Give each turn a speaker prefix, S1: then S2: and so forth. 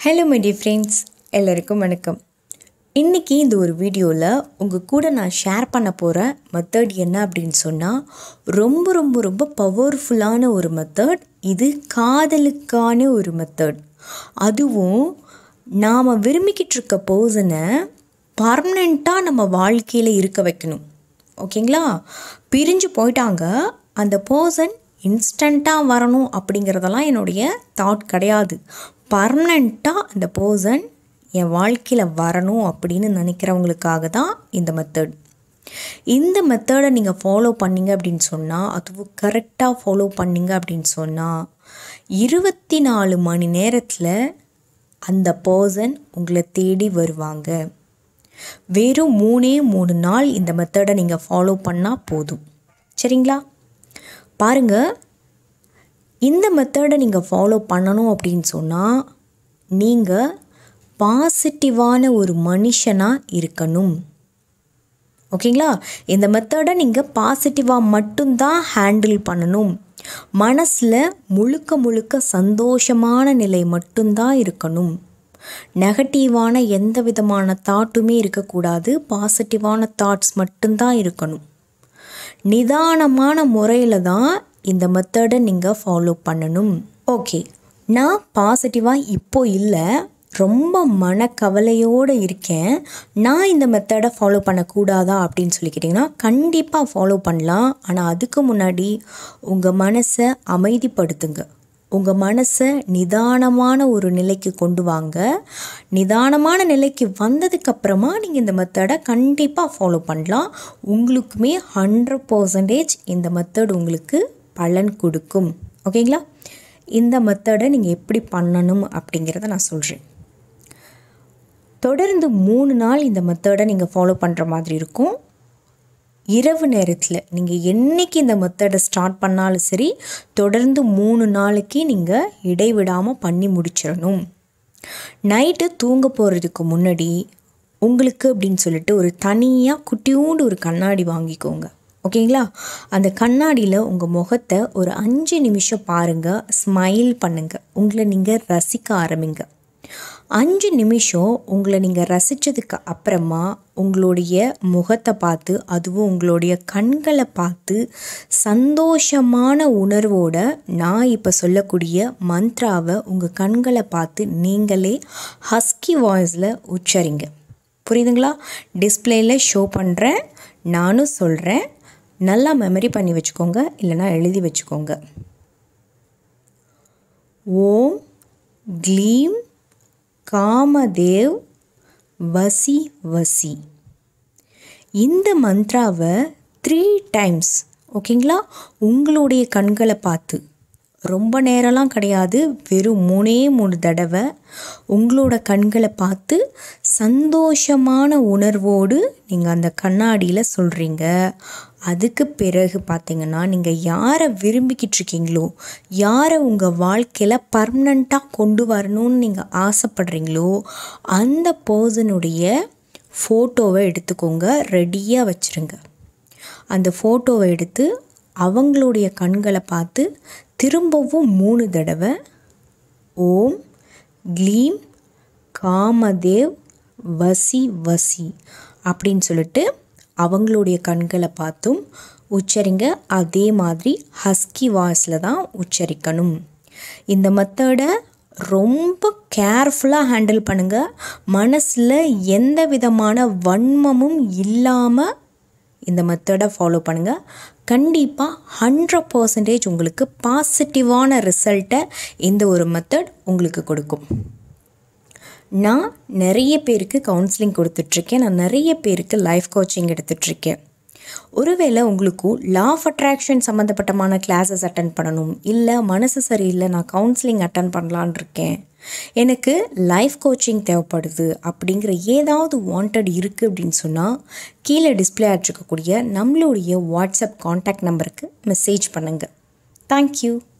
S1: hello my D friends எல்லாருக்கும் வணக்கம் இன்றைக்கி இந்த ஒரு வீடியோவில் உங்கள் கூட நான் ஷேர் பண்ண போகிற மெத்தட் என்ன அப்படின்னு சொன்னால் ரொம்ப ரொம்ப ரொம்ப பவர்ஃபுல்லான ஒரு மெத்தட் இது காதலுக்கான ஒரு மெத்தட் அதுவும் நாம் விரும்பிக்கிட்டு இருக்க பர்சனை பர்மனெண்ட்டாக நம்ம வாழ்க்கையில் இருக்க வைக்கணும் ஓகேங்களா பிரிஞ்சு போயிட்டாங்க அந்த பர்சன் இன்ஸ்டண்ட்டாக வரணும் அப்படிங்கிறதெல்லாம் என்னுடைய தாட் கிடையாது பர்மனெண்ட்டாக அந்த பர்சன் என் வாழ்க்கையில் வரணும் அப்படின்னு நினைக்கிறவங்களுக்காக தான் இந்த மெத்தட் இந்த மெத்தடை நீங்கள் ஃபாலோ பண்ணீங்க அப்படின்னு சொன்னால் அதுவும் கரெக்டாக ஃபாலோ பண்ணீங்க அப்படின்னு சொன்னால் இருபத்தி நாலு மணி நேரத்தில் அந்த பர்சன் உங்களை தேடி வருவாங்க வெறும் மூணே மூணு நாள் இந்த மெத்தடை நீங்கள் ஃபாலோ பண்ணால் போதும் சரிங்களா பாருங்கள் இந்த மெத்தடை நீங்கள் ஃபாலோ பண்ணணும் அப்படின்னு சொன்னால் நீங்கள் பாசிட்டிவான ஒரு மனுஷனாக இருக்கணும் ஓகேங்களா இந்த மெத்தடை நீங்கள் பாசிட்டிவாக மட்டும்தான் ஹேண்டில் பண்ணணும் மனசில் முழுக்க முழுக்க சந்தோஷமான நிலை மட்டும்தான் இருக்கணும் நெகட்டிவான எந்த விதமான தாட்டுமே இருக்கக்கூடாது பாசிட்டிவான தாட்ஸ் மட்டும்தான் இருக்கணும் நிதானமான முறையில் தான் இந்த மெத்தடை நீங்கள் ஃபாலோ பண்ணணும் ஓகே நான் பாசிட்டிவாக இப்போ இல்லை ரொம்ப மனக்கவலையோடு இருக்கேன் நான் இந்த மெத்தடை ஃபாலோ பண்ணக்கூடாதா அப்படின்னு சொல்லிக்கிட்டிங்கன்னா கண்டிப்பாக ஃபாலோ பண்ணலாம் ஆனால் அதுக்கு முன்னாடி உங்கள் மனசை அமைதிப்படுத்துங்க உங்கள் மனசை நிதானமான ஒரு நிலைக்கு கொண்டு வாங்க நிதானமான நிலைக்கு வந்ததுக்கப்புறமா நீங்கள் இந்த மெத்தடை கண்டிப்பாக ஃபாலோ பண்ணலாம் உங்களுக்குமே ஹண்ட்ரட் பர்சன்டேஜ் இந்த மெத்தட் உங்களுக்கு பலன் கொடுக்கும் ஓகேங்களா இந்த மெத்தடை நீங்கள் எப்படி பண்ணணும் அப்படிங்கிறத நான் சொல்கிறேன் தொடர்ந்து மூணு நாள் இந்த மெத்தடை நீங்கள் ஃபாலோ பண்ணுற மாதிரி இருக்கும் இரவு நேரத்தில் நீங்கள் என்றைக்கு இந்த மெத்தடை ஸ்டார்ட் பண்ணாலும் சரி தொடர்ந்து மூணு நாளைக்கு நீங்கள் இடைவிடாமல் பண்ணி முடிச்சிடணும் நைட்டு தூங்க போகிறதுக்கு முன்னாடி உங்களுக்கு அப்படின்னு சொல்லிட்டு ஒரு தனியாக குட்டியூண்டு ஒரு கண்ணாடி வாங்கிக்கோங்க ஓகேங்களா அந்த கண்ணாடியில் உங்கள் முகத்தை ஒரு அஞ்சு நிமிஷம் பாருங்கள் ஸ்மைல் பண்ணுங்கள் உங்களை நீங்கள் ரசிக்க ஆரம்பிங்க அஞ்சு நிமிஷம் உங்களை நீங்கள் ரசித்ததுக்கு அப்புறமா உங்களுடைய முகத்தை பார்த்து அதுவும் உங்களுடைய கண்களை பார்த்து சந்தோஷமான உணர்வோட நான் இப்போ சொல்லக்கூடிய மந்த்ராவை உங்கள் கண்களை பார்த்து நீங்களே ஹஸ்கி வாய்ஸில் உச்சரிங்க புரியுதுங்களா டிஸ்பிளேயில் ஷோ பண்ணுறேன் நானும் சொல்கிறேன் நல்லா மெமரி பண்ணி வச்சுக்கோங்க இல்லைனா எழுதி வச்சுக்கோங்க ஓம் க்ளீம் காமதேவ் வசி வசி இந்த மந்த்ராவை த்ரீ டைம்ஸ் ஓகேங்களா உங்களுடைய கண்களை பார்த்து ரொம்ப நேரம்லாம் கிடையாது வெறும் மூணே மூணு தடவை உங்களோட கண்களை பார்த்து சந்தோஷமான உணர்வோடு நீங்கள் அந்த கண்ணாடியில் சொல்கிறீங்க அதுக்கு பிறகு பார்த்தீங்கன்னா நீங்கள் யாரை விரும்பிக்கிட்டு இருக்கீங்களோ யாரை உங்கள் வாழ்க்கையில் பர்மனண்ட்டாக கொண்டு வரணும்னு நீங்கள் ஆசைப்படுறீங்களோ அந்த பர்சனுடைய ஃபோட்டோவை எடுத்துக்கோங்க ரெடியாக வச்சுருங்க அந்த ஃபோட்டோவை எடுத்து அவங்களுடைய கண்களை பார்த்து திரும்பவும் மூணு தடவை ஓம் க்ளீம் காமதேவ் வசி வசி அப்படின்னு சொல்லிட்டு அவங்களுடைய கண்களை பார்த்தும் உச்சரிங்க அதே மாதிரி ஹஸ்கி வாய்ஸில் தான் உச்சரிக்கணும் இந்த மெத்தடை ரொம்ப கேர்ஃபுல்லாக ஹேண்டில் பண்ணுங்கள் மனசில் எந்த விதமான வன்மமும் இல்லாமல் இந்த மெத்தடை ஃபாலோ பண்ணுங்கள் கண்டிப்பாக ஹண்ட்ரட் பர்சன்டேஜ் உங்களுக்கு பாசிட்டிவான ரிசல்ட்டை இந்த ஒரு மெத்தட் உங்களுக்கு கொடுக்கும் நான் நிறைய பேருக்கு கவுன்சிலிங் கொடுத்துட்ருக்கேன் நான் நிறைய பேருக்கு லைஃப் கோச்சிங் எடுத்துட்ருக்கேன் ஒருவேளை உங்களுக்கும் லா ஆஃப் அட்ராக்ஷன் சம்மந்தப்பட்டமான கிளாஸஸ் அட்டன் பண்ணணும் இல்லை மனசு சரியில்லை நான் கவுன்சிலிங் அட்டன் பண்ணலான் இருக்கேன் எனக்கு லைஃப் கோச்சிங் தேவைப்படுது அப்படிங்கிற ஏதாவது வாண்டட் இருக்குது அப்படின்னு சொன்னால் கீழே டிஸ்பிளே ஆகிட்ருக்கக்கூடிய நம்மளுடைய வாட்ஸ்அப் காண்டாக்ட் நம்பருக்கு மெசேஜ் பண்ணுங்கள் தேங்க்யூ